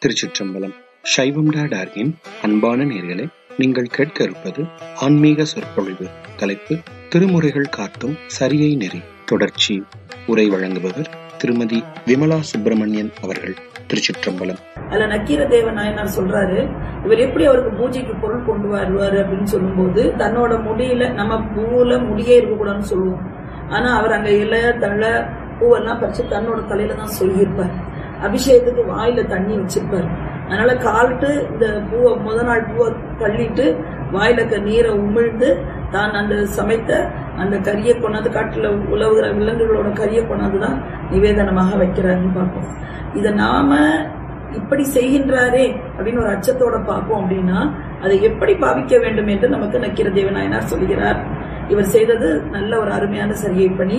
திருச்சிற்றம்பலம் சைவம் டாடார்கின் அன்பான நேர்களே நீங்கள் கேட்க இருப்பது ஆன்மீக சொற்பொழிவு தலைப்பு திருமுறைகள் காட்டும் சரியை நெறி தொடர்ச்சி உரை வழங்குபவர் திருமதி விமலா சுப்பிரமணியன் அவர்கள் திருச்சிற்றம்பலம் அதுல நக்கீர தேவ நாயனார் சொல்றாரு இவர் எப்படி அவருக்கு பூஜைக்கு பொருள் கொண்டு வருவாரு அப்படின்னு சொல்லும்போது தன்னோட முடியில நம்ம பூவுல முடியே இருக்கக்கூடாதுன்னு சொல்லுவோம் ஆனா அவர் அங்க இலை தழை பூவெல்லாம் பறிச்சு தன்னோட தலையில தான் சொல்லியிருப்பார் அபிஷேகத்துக்கு வாயில தண்ணி வச்சிருப்பாரு அதனால கால்ட்டு இந்த பூவை முத நாள் பூவை தள்ளிட்டு வாயில க நீரை உமிழ்ந்து தான் அந்த சமைத்த அந்த கரியை கொண்டாந்து காட்டுல உழவுகிற விலங்குகளோட கரியை கொண்டாந்து தான் நிவேதனமாக வைக்கிறாருன்னு பார்ப்போம் இதை நாம இப்படி செய்கின்றாரே அப்படின்னு ஒரு அச்சத்தோட பார்ப்போம் அப்படின்னா அதை எப்படி பாவிக்க வேண்டும் என்று நமக்கு நக்கிர தேவநாயனார் சொல்கிறார் இவர் செய்தது நல்ல ஒரு அருமையான சரியை பணி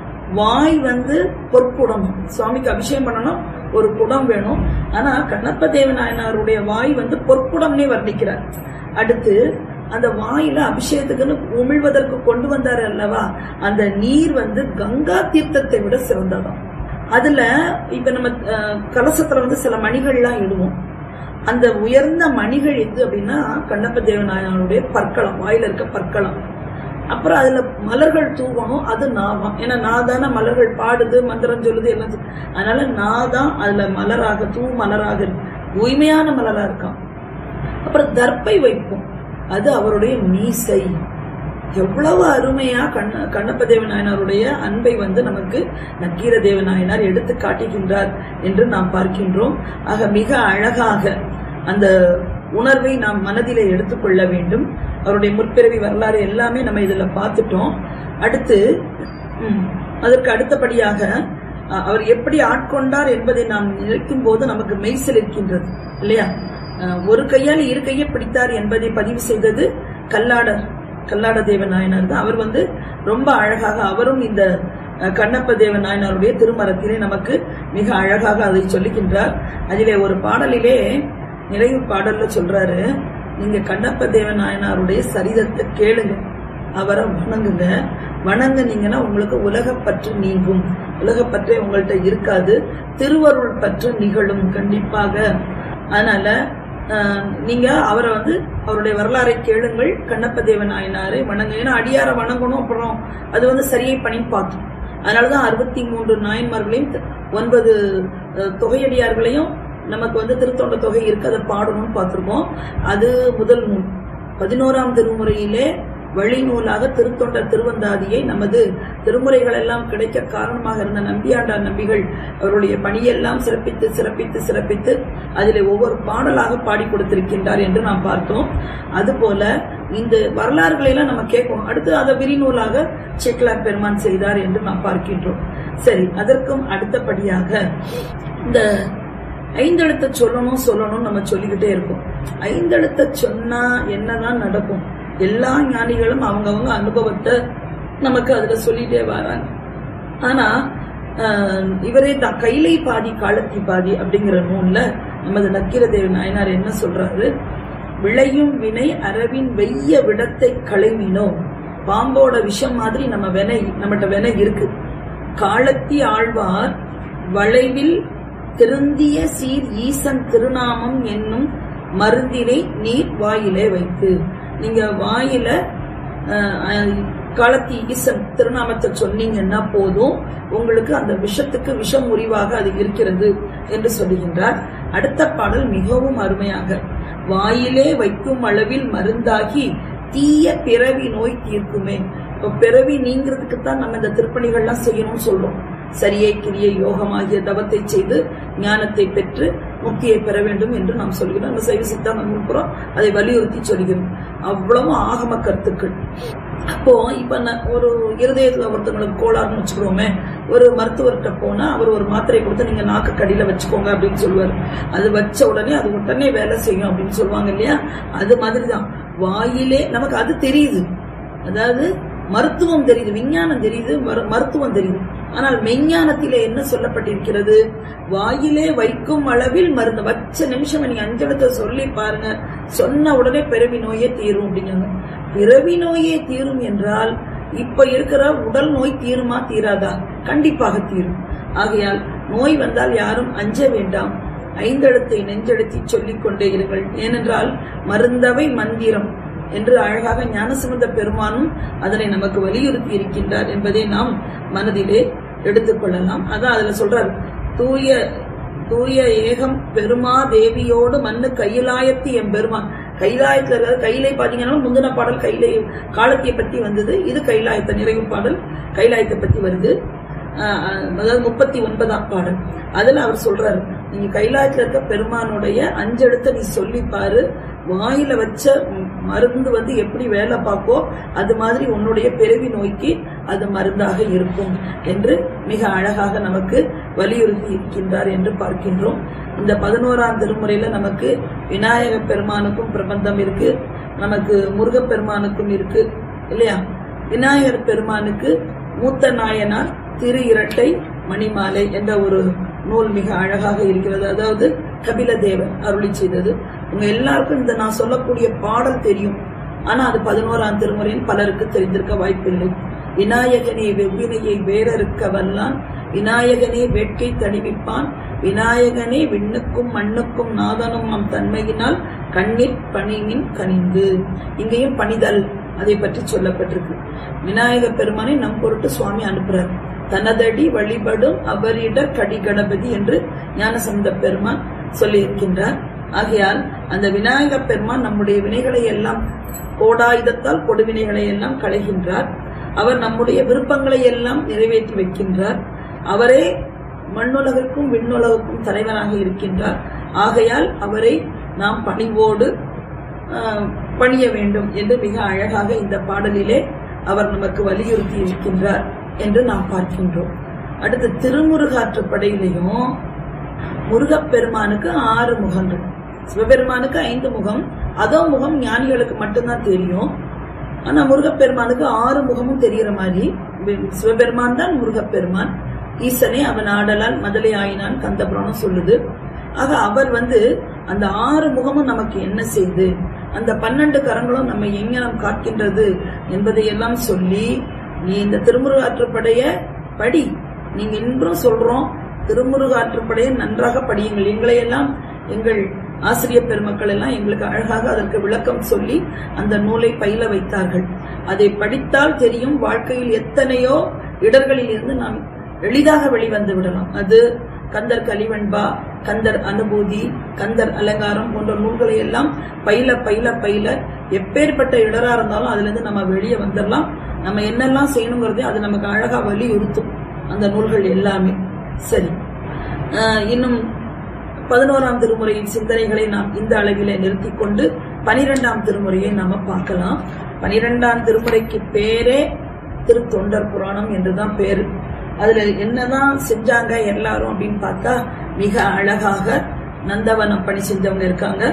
வாய் வந்து பொற்குடம் சுவாமிக்கு அபிஷேகம் பண்ணணும் ஒரு குடம் வேணும் ஆனா கண்ணப்ப தேவநாயனாருடைய வாய் வந்து பொற்குடம்னே வர்ணிக்கிறார் அடுத்து அந்த வாயில அபிஷேகத்துக்குன்னு உமிழ்வதற்கு கொண்டு வந்தாரு அல்லவா அந்த நீர் வந்து கங்கா தீர்த்தத்தை விட சிறந்ததாம் அதுல இப்ப நம்ம அஹ், கலசத்துல வந்து சில மணிகள்லாம் இடுவோம் அந்த உயர்ந்த மணிகள் எது அப்படின்னா கண்ணப்ப தேவநாயனுடைய பற்களம் வாயில இருக்க பற்களம் அப்புறம் அதுல மலர்கள் தூவணும் அது நாவாம் ஏன்னா நான் தானே மலர்கள் பாடுது மந்திரம் சொல்லுது எல்லாம் செய்- அதனால நான் தான் அதுல மலராக தூ மலராக இருக்கு தூய்மையான மலரா இருக்கான் அப்புறம் தர்ப்பை வைப்போம் அது அவருடைய மீசை எவ்வளவு அருமையா கண்ண கண்ணப்ப தேவநாயனாருடைய அன்பை வந்து நமக்கு நக்கீர தேவநாயனார் எடுத்து காட்டுகின்றார் என்று நாம் பார்க்கின்றோம் ஆக மிக அழகாக அந்த உணர்வை நாம் மனதிலே எடுத்துக்கொள்ள வேண்டும் அவருடைய முற்பிறவி வரலாறு எல்லாமே நம்ம இதுல பார்த்துட்டோம் அடுத்து ம், அதற்கு அடுத்தபடியாக அ- அவர் எப்படி ஆட்கொண்டார் என்பதை நாம் நினைக்கும் போது நமக்கு மெய்சில் இருக்கின்றது இல்லையா அஹ், ஒரு கையால் இரு கையை பிடித்தார் என்பதை பதிவு செய்தது கல்லாடர் கல்லாட தேவ நாயனார் தான் அவர் வந்து ரொம்ப அழகாக அவரும் இந்த அஹ், கண்ணப்ப தேவ நாயனாருடைய திருமரத்திலே நமக்கு மிக அழகாக அதை சொல்லுகின்றார் அதிலே ஒரு பாடலிலே நிறைவு பாடல்ல சொல்றாரு நீங்க கண்ணப்ப தேவ நாயனாருடைய சரிதத்தை கேளுங்க அவரை வணங்குங்க வணங்குனீங்கன்னா உங்களுக்கு உலகப்பற்று நீங்கும் உலகப்பற்றே உங்கள்கிட்ட இருக்காது திருவருள் பற்று நிகழும் கண்டிப்பாக அதனால ஆஹ், நீங்க அவரை வந்து அவருடைய வரலாறை கேளுங்கள் கண்ணப்ப தேவன் நாயனாரை வணங்க ஏன்னா அடியாரை வணங்கணும் அப்புறம் அது வந்து சரியை பண்ணி பார்த்தோம் அதனாலதான் அறுபத்தி மூன்று நாயன்மார்களையும் த- ஒன்பது அஹ், தொகையடியார்களையும் நமக்கு வந்து திருத்தொண்ட தொகை இருக்கு அதை பாடணும்னு பார்த்திருக்கோம் அது முதல் நூல் பதினோராம் திருமுறையிலே வழி நூலாக திருத்தொண்ட திருவந்தாதியை நமது திருமுறைகள் எல்லாம் கிடைக்க காரணமாக இருந்த நம்பியாண்டார் நம்பிகள் அவருடைய பணியெல்லாம் சிறப்பித்து சிறப்பித்து சிறப்பித்து அதிலே ஒவ்வொரு பாடலாக பாடி கொடுத்திருக்கின்றார் என்று நாம் பார்த்தோம் அதுபோல இந்த வரலாறுகளை எல்லாம் நம்ம கேட்கணும் அடுத்து அதை விரிநூலாக செக்லார் பெருமான் செய்தார் என்று நாம் பார்க்கின்றோம் சரி அதற்கும் அடுத்தபடியாக இந்த ஐந்தெழுத்த சொல்லணும் சொல்லணும் நம்ம சொல்லிக்கிட்டே இருக்கோம் ஐந்தெழுத்த சொன்னா என்னதான் நடக்கும் எல்லா ஞானிகளும் அவங்கவங்க அனுபவத்தை நமக்கு அதுல சொல்லிட்டே வராங்க ஆனா ஆஹ், இவரே தான் கைலை பாதி காலத்தி பாதி அப்படிங்கிற நூல்ல நமது நக்கீரதேவ நாயனார் என்ன சொல்றாரு விளையும் வினை அரவின் வெய்ய விடத்தை களைவினோ பாம்போட விஷம் மாதிரி நம்ம வினை நம்மகிட்ட வினை இருக்கு காலத்தி ஆழ்வார் வளைவில் திருந்திய சீர் ஈசன் திருநாமம் என்னும் மருந்தினை நீர் வாயிலே வைத்து நீங்க வாயில அஹ், அஹ், காலத்தி ஈசன் திருநாமத்தை சொன்னீங்கன்னா போதும் உங்களுக்கு அந்த விஷத்துக்கு விஷம் முறிவாக அது இருக்கிறது என்று சொல்லுகின்றார் அடுத்த பாடல் மிகவும் அருமையாக வாயிலே வைக்கும் அளவில் மருந்தாகி தீய பிறவி நோய் தீர்க்குமே இப்ப பிறவி நீங்கிறதுக்கு தான் நம்ம இந்த திருப்பணிகள்லாம் செய்யணும்னு சொல்றோம் சரியை கிரியை யோகமாகிய தவத்தை செய்து ஞானத்தை பெற்று முக்தியை பெற வேண்டும் என்று நாம் சொல்கிறோம் நம்ம சைவ சித்தாந்தம் இருக்கிறோம் அதை வலியுறுத்தி சொல்கிறோம் அவ்வளவு ஆகம கருத்துக்கள் அப்போ இப்ப நான் ஒரு இருதயத்துல ஒருத்தவங்களுக்கு கோளாறுன்னு வச்சுக்கிறோமே ஒரு மருத்துவர்கிட்ட போனா அவர் ஒரு மாத்திரை கொடுத்து நீங்க நாக்கு கடியில வச்சுக்கோங்க அப்படின்னு சொல்லுவார் அது வச்ச உடனே அது உடனே வேலை செய்யும் அப்படின்னு சொல்லுவாங்க இல்லையா அது மாதிரிதான் வாயிலே நமக்கு அது தெரியுது அதாவது மருத்துவம் தெரியுது விஞ்ஞானம் தெரியுது மரு- மருத்துவம் தெரியுது ஆனால் மெஞ்ஞானத்திலே என்ன சொல்லப்பட்டிருக்கிறது வாயிலே வைக்கும் அளவில் மருந்து வச்ச நிமிஷம் நீங்க அஞ்சலத்தை சொல்லி பாருங்க சொன்ன உடனே பிறவி நோயே தீரும் அப்படிங்கிறாங்க பிறவி நோயே தீரும் என்றால் இப்ப இருக்கிற உடல் நோய் தீருமா தீராதா கண்டிப்பாக தீரும் ஆகையால் நோய் வந்தால் யாரும் அஞ்ச வேண்டாம் ஐந்தெழுத்தை நெஞ்செழுத்தி சொல்லிக் கொண்டே இருங்கள் ஏனென்றால் மருந்தவை மந்திரம் என்று அழகாக ஞானசம்பந்த பெருமானும் அதனை நமக்கு வலியுறுத்தி இருக்கின்றார் என்பதை நாம் மனதிலே எடுத்துக்கொள்ளலாம் அதான் அதுல சொல்றார் தூய தூய ஏகம் பெருமா தேவியோடு மண்ணு கையிலாயத்தி எம் பெருமான் கைலாயத்துல இருக்கிறது கையிலை பாத்தீங்கன்னா முந்தின பாடல் கைலை காலத்திய பத்தி வந்தது இது கைலாயத்த நிறைவு பாடல் கைலாயத்தை பத்தி வருது ஆஹ் ஆஹ் அதாவது முப்பத்தி ஒன்பதாம் பாடல் அதுல அவர் சொல்றாரு நீங்க கைலாயத்துல இருக்க பெருமானுடைய அஞ்செழுத்த நீ சொல்லி பாரு வாயில வச்ச மருந்து வந்து எப்படி வேலை பார்க்கோ அது மாதிரி உன்னுடைய பிறவி நோய்க்கு அது மருந்தாக இருக்கும் என்று மிக அழகாக நமக்கு வலியுறுத்தி இருக்கின்றார் என்று பார்க்கின்றோம் இந்த பதினோராம் திருமுறையில நமக்கு விநாயக பெருமானுக்கும் பிரபந்தம் இருக்கு நமக்கு முருகப்பெருமானுக்கும் இருக்கு இல்லையா விநாயகர் பெருமானுக்கு மூத்த நாயனார் திரு இரட்டை மணிமாலை என்ற ஒரு நூல் மிக அழகாக இருக்கிறது அதாவது கபில தேவர் அருளி செய்தது உங்க எல்லாருக்கும் இந்த நான் சொல்லக்கூடிய பாடல் தெரியும் ஆனா அது பதினோராம் திருமுறையில் பலருக்கு தெரிந்திருக்க வாய்ப்பில்லை விநாயகனே வெவ்வினையை வேறறுக்க வல்லான் விநாயகனே வேட்கை தணிவிப்பான் விநாயகனே விண்ணுக்கும் மண்ணுக்கும் நாதனும் நம் தன்மையினால் கண்ணீர் பணிமின் கனிந்து இங்கேயும் பணிதல் அதை பற்றி சொல்லப்பட்டிருக்கு விநாயக பெருமானை நம் பொருட்டு சுவாமி அனுப்புறார் தனதடி வழிபடும் அவரிட கடி கணபதி என்று ஞானசந்த பெருமான் சொல்லி இருக்கின்றார் ஆகையால் அந்த விநாயக பெருமான் நம்முடைய வினைகளை எல்லாம் கோடாயுதத்தால் கொடுவினைகளை எல்லாம் களைகின்றார் அவர் நம்முடைய விருப்பங்களை எல்லாம் நிறைவேற்றி வைக்கின்றார் அவரே மண்ணுலகுக்கும் விண்ணுலகுக்கும் தலைவராக இருக்கின்றார் ஆகையால் அவரை நாம் பணிவோடு ஆஹ், பணிய வேண்டும் என்று மிக அழகாக இந்த பாடலிலே அவர் நமக்கு வலியுறுத்தி இருக்கின்றார் என்று நாம் பார்க்கின்றோம் அடுத்து திருமுருகாற்றுப்படையிலையும் முருகப்பெருமானுக்கு ஆறு முகங்கள் சிவபெருமானுக்கு ஐந்து முகம் அதோ முகம் ஞானிகளுக்கு மட்டும்தான் தெரியும் ஆனா முருகப்பெருமானுக்கு ஆறு முகமும் தெரியற மாதிரி வி- சிவபெருமான் தான் முருகப்பெருமான் ஈசனே அவன் ஆடலால் மதலை ஆயினான் கந்தபுராணம் சொல்லுது ஆக அவர் வந்து அந்த ஆறு முகமும் நமக்கு என்ன செய்து அந்த பன்னெண்டு கரங்களும் நம்ம எங்கனம் காக்கின்றது என்பதையெல்லாம் சொல்லி நீ இந்த திருமுருகாற்றுப்படைய படி நீங்க இன்றும் சொல்றோம் திருமுருகாற்றுப்படையை நன்றாக படியுங்கள் எங்களையெல்லாம் எங்கள் ஆசிரியர் பெருமக்கள் எல்லாம் எங்களுக்கு அழகாக அதற்கு விளக்கம் சொல்லி அந்த நூலை பயில வைத்தார்கள் அதை படித்தால் தெரியும் வாழ்க்கையில் எத்தனையோ இடர்களில் இருந்து நாம் எளிதாக வெளிவந்து விடலாம் அது கந்தர் கலிவன்பா கந்தர் அனுபூதி கந்தர் அலங்காரம் போன்ற நூல்களை எல்லாம் பயில பயில பயில எப்பேற்பட்ட இடரா இருந்தாலும் அதுல இருந்து நம்ம வெளியே வந்துடலாம் நம்ம என்னெல்லாம் செய்யணுங்கிறதே அது நமக்கு அழகா வலியுறுத்தும் அந்த நூல்கள் எல்லாமே சரி ஆஹ் இன்னும் பதினோராம் திருமுறையின் சிந்தனைகளை நாம் இந்த அளவிலே நிறுத்திக் கொண்டு பனிரெண்டாம் திருமுறையை நாம பார்க்கலாம் பனிரெண்டாம் திருமுறைக்கு பேரே திருத்தொண்டர் புராணம் என்றுதான் பேரு அதுல என்னதான் செஞ்சாங்க எல்லாரும் அப்படின்னு பார்த்தா மிக அழகாக நந்தவனம் பணி செஞ்சவங்க இருக்காங்க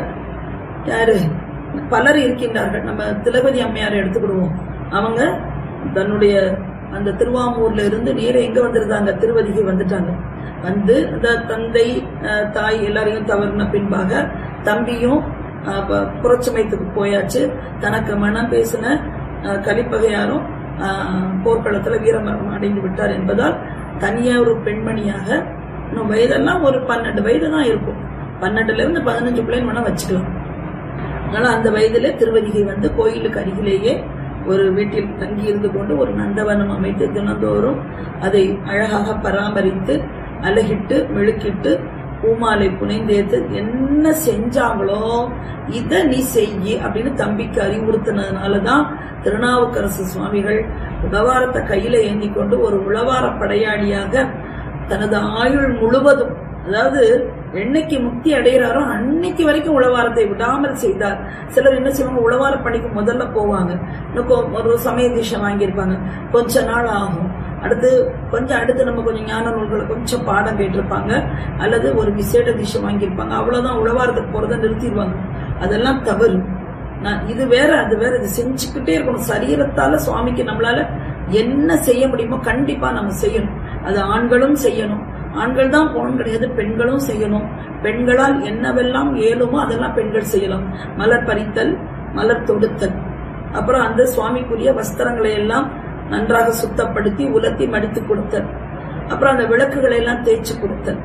யாரு பலர் இருக்கின்றார்கள் நம்ம திலபதி அம்மையார் எடுத்துக்கிடுவோம் அவங்க தன்னுடைய அந்த திருவாமூர்ல இருந்து நேர எங்க வந்திருந்தாங்க திருவதிகை வந்துட்டாங்க வந்து அந்த தந்தை அஹ், தாய் எல்லாரையும் தவறின பின்பாக தம்பியும் அஹ், ப- புறச்சமயத்துக்கு போயாச்சு தனக்கு மனம் பேசின அஹ், கலிப்பகையாரும் அஹ், போர்க்களத்துல வீரமரணம் அடைந்து விட்டார் என்பதால் தனியா ஒரு பெண்மணியாக இன்னும் வயதெல்லாம் ஒரு பன்னெண்டு வயது தான் இருக்கும் பன்னெண்டுல இருந்து பதினஞ்சு பிள்ளைங்க வேணா வச்சுக்கலாம் அதனால அந்த வயதிலே திருவதிகை வந்து கோயிலுக்கு அருகிலேயே ஒரு வீட்டில் தங்கி இருந்து கொண்டு ஒரு நந்தவனம் அமைத்து தினந்தோறும் அதை அழகாக பராமரித்து அழகிட்டு மெழுக்கிட்டு பூமாலை புனைந்தேத்து என்ன செஞ்சாங்களோ இத நீ செய்யி அப்படின்னு தம்பிக்கு அறிவுறுத்தினதுனாலதான் திருநாவுக்கரசு சுவாமிகள் உழவாரத்தை கையில ஏந்தி கொண்டு ஒரு உழவார படையாளியாக தனது ஆயுள் முழுவதும் அதாவது என்னைக்கு முக்தி அடைகிறாரோ அன்னைக்கு வரைக்கும் உழவாரத்தை விடாமல் செய்தார் சிலர் என்ன செய்வாங்க உழவார பணிக்கு முதல்ல போவாங்க இன்னும் கொ- ஒரு சமய தீட்சை வாங்கியிருப்பாங்க கொஞ்ச நாள் ஆகும் அடுத்து கொஞ்சம் அடுத்து நம்ம கொஞ்சம் ஞான நூல்களை கொஞ்சம் பாடம் கேட்டிருப்பாங்க அல்லது ஒரு விசேட தீட்சை வாங்கியிருப்பாங்க அவ்வளவுதான் உழவாரத்துக்கு போறதை நிறுத்திடுவாங்க அதெல்லாம் தவறு நான் இது வேற அது வேற இது செஞ்சுக்கிட்டே இருக்கணும் சரீரத்தால சுவாமிக்கு நம்மளால என்ன செய்ய முடியுமோ கண்டிப்பா நம்ம செய்யணும் அது ஆண்களும் செய்யணும் ஆண்கள் தான் போகணும் கிடையாது பெண்களும் செய்யணும் பெண்களால் என்னவெல்லாம் இயலுமோ அதெல்லாம் பெண்கள் செய்யலாம் மலர் பறித்தல் மலர் தொடுத்தல் அப்புறம் அந்த சுவாமிக்குரிய வஸ்திரங்களை எல்லாம் நன்றாக சுத்தப்படுத்தி உலர்த்தி மடித்து கொடுத்தல் அப்புறம் அந்த விளக்குகளை எல்லாம் தேய்ச்சி கொடுத்தல்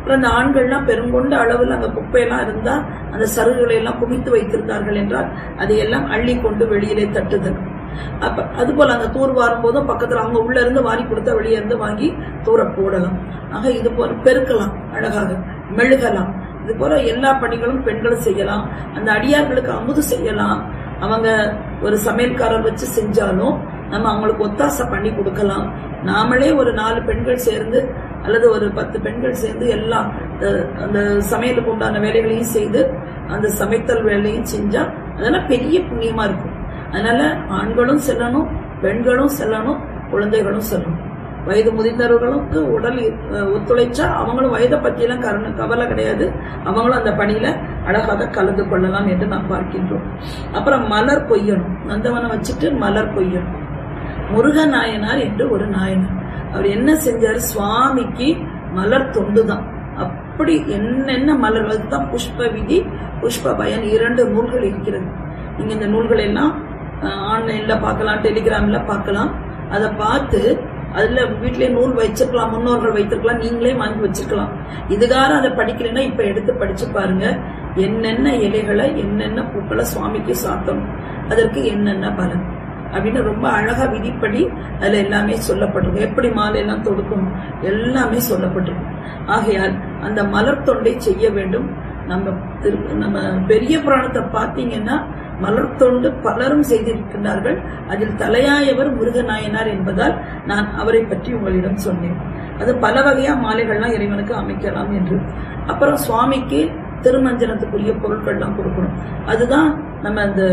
அப்புறம் அந்த ஆண்கள்லாம் பெருங்கொண்ட அளவில் அங்க குப்பையெல்லாம் இருந்தா அந்த சருகுகளை எல்லாம் குவித்து வைத்திருந்தார்கள் என்றால் அதையெல்லாம் அள்ளி கொண்டு வெளியிலே தட்டுதல் அப்ப அது போல அங்க தூர் வாரும் போதும் பக்கத்துல அவங்க உள்ள இருந்து வாரி கொடுத்தா வெளியே இருந்து வாங்கி தூர போடலாம் ஆக இது போல பெருக்கலாம் அழகாக மெழுகலாம் இது போல எல்லா பணிகளும் பெண்களும் செய்யலாம் அந்த அடியார்களுக்கு அமுது செய்யலாம் அவங்க ஒரு சமையல்காரர் வச்சு செஞ்சாலும் நம்ம அவங்களுக்கு ஒத்தாசை பண்ணி கொடுக்கலாம் நாமளே ஒரு நாலு பெண்கள் சேர்ந்து அல்லது ஒரு பத்து பெண்கள் சேர்ந்து எல்லாம் அஹ், அந்த சமையலுக்கு உண்டான வேலைகளையும் செய்து அந்த சமைத்தல் வேலையும் செஞ்சா அதெல்லாம் பெரிய புண்ணியமா இருக்கும் அதனால ஆண்களும் செல்லணும் பெண்களும் செல்லணும் குழந்தைகளும் செல்லணும் வயது முதிர்ந்தவர்களுக்கு உடல் அஹ், ஒத்துழைச்சா அவங்களும் வயதை பற்றியெல்லாம் கரண கவலை கிடையாது அவங்களும் அந்த பணியில அழகாக கலந்து கொள்ளலாம் என்று நாம் பார்க்கின்றோம் அப்புறம் மலர் கொய்யணும் நந்தவனம் வச்சுட்டு மலர் கொய்யணும் முருகநாயனார் என்று ஒரு நாயனார் அவர் என்ன செஞ்சார் சுவாமிக்கு மலர் தொண்டுதான் அப்படி என்னென்ன மலர் அதுதான் புஷ்ப விதி புஷ்ப பயன் இரண்டு நூல்கள் இருக்கிறது நீங்க இந்த நூல்கள் எல்லாம் ஆன்லைன்ல பார்க்கலாம் டெலிகிராம்ல பார்க்கலாம் அதை பார்த்து அதுல வீட்லயே நூல் வச்சிருக்கலாம் முன்னோர்கள் வைத்திருக்கலாம் நீங்களே வாங்கி வச்சிருக்கலாம் இதுகாரம் அதை படிக்கலைன்னா இப்ப எடுத்து படிச்சு பாருங்க என்னென்ன இலைகளை என்னென்ன பூக்களை சுவாமிக்கு சாத்தணும் அதற்கு என்னென்ன பலன் அப்படின்னு ரொம்ப அழகா விதிப்படி அதுல எல்லாமே சொல்லப்பட்டிருக்கும் எப்படி மாலை எல்லாம் தொடுக்கணும் எல்லாமே சொல்லப்பட்டிருக்கும் ஆகையால் அந்த மலர் தொண்டை செய்ய வேண்டும் நம்ம திரு- நம்ம பெரிய புராணத்தை பார்த்தீங்கன்னா மலர் தொண்டு பலரும் செய்திருக்கின்றார்கள் அதில் தலையாயவர் முருகநாயனார் என்பதால் நான் அவரை பற்றி உங்களிடம் சொன்னேன் அது பல வகையா மாலைகள்லாம் இறைவனுக்கு அமைக்கலாம் என்று அப்புறம் சுவாமிக்கு திருமஞ்சனத்துக்குரிய பொருட்கள்லாம் கொடுக்கணும் அதுதான் நம்ம அந்த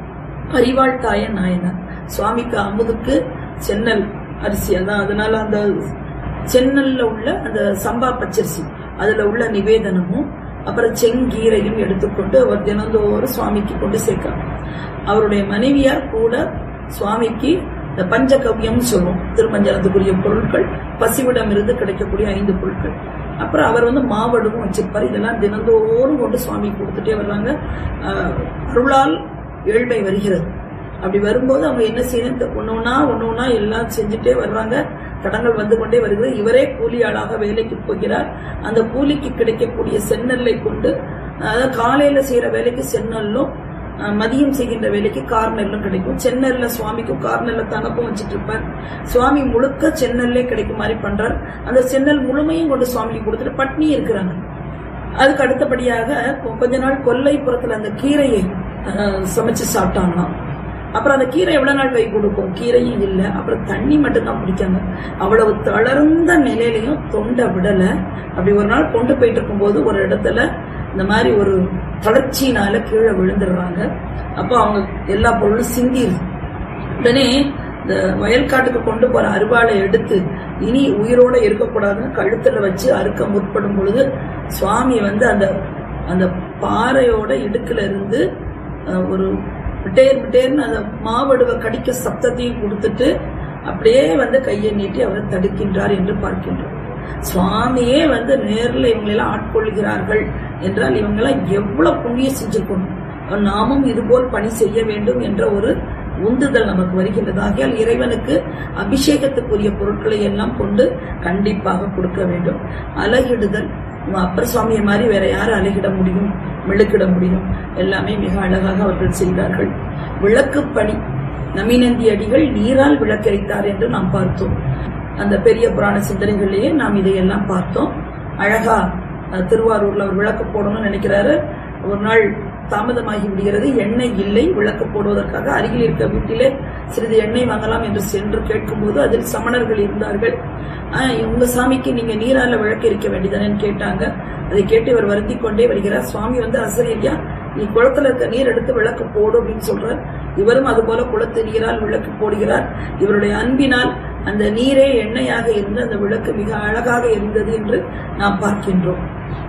அறிவாள் தாய நாயனார் சுவாமிக்கு அமுதுக்கு சென்னல் அரிசி அதான் அதனால அந்த சென்னல்ல உள்ள அந்த சம்பா பச்சரிசி அதுல உள்ள நிவேதனமும் அப்புறம் செங்கீரையும் எடுத்துக்கொண்டு அவர் தினந்தோறும் சுவாமிக்கு கொண்டு சேர்க்கிறார் அவருடைய மனைவியார் கூட சுவாமிக்கு இந்த பஞ்சகவ்யம் சொல்லுவோம் திருமஞ்சனத்துக்குரிய பொருட்கள் பசிவிடம் இருந்து கிடைக்கக்கூடிய ஐந்து பொருட்கள் அப்புறம் அவர் வந்து மாவடுவும் வச்சிருப்பார் இதெல்லாம் தினந்தோறும் கொண்டு சுவாமி கொடுத்துட்டே வர்றாங்க ஆஹ், அருளால் ஏழ்மை வருகிறது அப்படி வரும்போது அவங்க என்ன செய்யணும் ஒண்ணு ஒண்ணா ஒண்ணு ஒண்ணா எல்லாம் செஞ்சுட்டே வர்றாங்க தடங்கள் வந்து கொண்டே வருகிறது இவரே கூலி ஆளாக வேலைக்கு போகிறார் அந்த கூலிக்கு கிடைக்கக்கூடிய செந்நெல்லை கொண்டு அதாவது காலையில செய்யற வேலைக்கு செந்நெல்லும் அஹ், மதியம் செய்கின்ற வேலைக்கு கார்நெல்லும் கிடைக்கும் செந்நெல்ல சுவாமிக்கும் கார்நெல்ல தனக்கும் வச்சிட்டு இருப்பார் சுவாமி முழுக்க செந்நெல்லே கிடைக்கும் மாதிரி பண்றார் அந்த செந்நெல் முழுமையும் கொண்டு சுவாமிக்கு கொடுத்துட்டு பட்னி இருக்கிறாங்க அதுக்கு அடுத்தபடியாக கொ- கொஞ்ச நாள் கொல்லைப்புறத்துல அந்த கீரையை அஹ், சமைச்சு சாப்பிட்டாங்களாம் அப்புறம் அந்த கீரை எவ்வளவு நாள் கை கொடுக்கும் கீரையும் இல்ல அப்புறம் தண்ணி மட்டும் தான் குடிக்காங்க அவ்வளவு தளர்ந்த நிலையிலையும் தொண்டை விடல அப்படி ஒரு நாள் கொண்டு போயிட்டு இருக்கும்போது ஒரு இடத்துல இந்த மாதிரி ஒரு தளர்ச்சியினால கீழே விழுந்துடுறாங்க அப்போ அவங்க எல்லா பொருளும் சிந்திடுது உடனே இந்த வயல்காட்டுக்கு கொண்டு போற அருவாளை எடுத்து இனி உயிரோட இருக்கக்கூடாதுன்னு கழுத்துல வச்சு அறுக்க முற்படும் பொழுது சுவாமி வந்து அந்த அந்த பாறையோட இடுக்குல இருந்து அஹ், ஒரு விட்டேர் விட்டேர்னு அந்த மாவடுவை கடிக்க சப்தத்தையும் கொடுத்துட்டு அப்படியே வந்து கையை நீட்டி அவர் தடுக்கின்றார் என்று பார்க்கின்றோம் சுவாமியே வந்து நேர்ல இவங்களெல்லாம் ஆட்கொள்கிறார்கள் என்றால் இவங்கெல்லாம் எவ்வளவு புண்ணியம் செஞ்சிருக்கணும் நாமும் இதுபோல் பணி செய்ய வேண்டும் என்ற ஒரு உந்துதல் நமக்கு வருகின்றது ஆகையால் இறைவனுக்கு அபிஷேகத்துக்குரிய பொருட்களை எல்லாம் கொண்டு கண்டிப்பாக கொடுக்க வேண்டும் அலகிடுதல் நம்ம அப்பர் சுவாமியை மாதிரி வேற யார் அலகிட முடியும் மெழுக்கிட முடியும் எல்லாமே மிக அழகாக அவர்கள் செய்தார்கள் விளக்கு பணி நமினந்தி அடிகள் நீரால் விளக்கரித்தார் என்று நாம் பார்த்தோம் அந்த பெரிய புராண சிந்தனைகளிலேயே நாம் இதையெல்லாம் பார்த்தோம் அழகா அஹ், திருவாரூர்ல அவர் விளக்கு போடணும்னு நினைக்கிறாரு ஒரு நாள் தாமதமாகி விடுகிறது எண்ணெய் இல்லை விளக்கு போடுவதற்காக அருகில் இருக்க வீட்டிலே சிறிது எண்ணெய் வாங்கலாம் என்று சென்று கேட்கும்போது அதில் சமணர்கள் இருந்தார்கள் "ஆஹ், உங்க சாமிக்கு நீங்க நீரால விளக்கு எரிக்க வேண்டியதானேன்னு கேட்டாங்க அதை கேட்டு இவர் வருத்தி கொண்டே வருகிறார் சுவாமி வந்து ஆசிரியையா நீ குளத்துல இருக்க நீர் எடுத்து விளக்கு போடு அப்படின்னு சொல்றார் இவரும் அதுபோல குளத்து நீரால் விளக்கு போடுகிறார் இவருடைய அன்பினால் அந்த நீரே எண்ணெயாக இருந்து அந்த விளக்கு மிக அழகாக இருந்தது என்று நாம் பார்க்கின்றோம்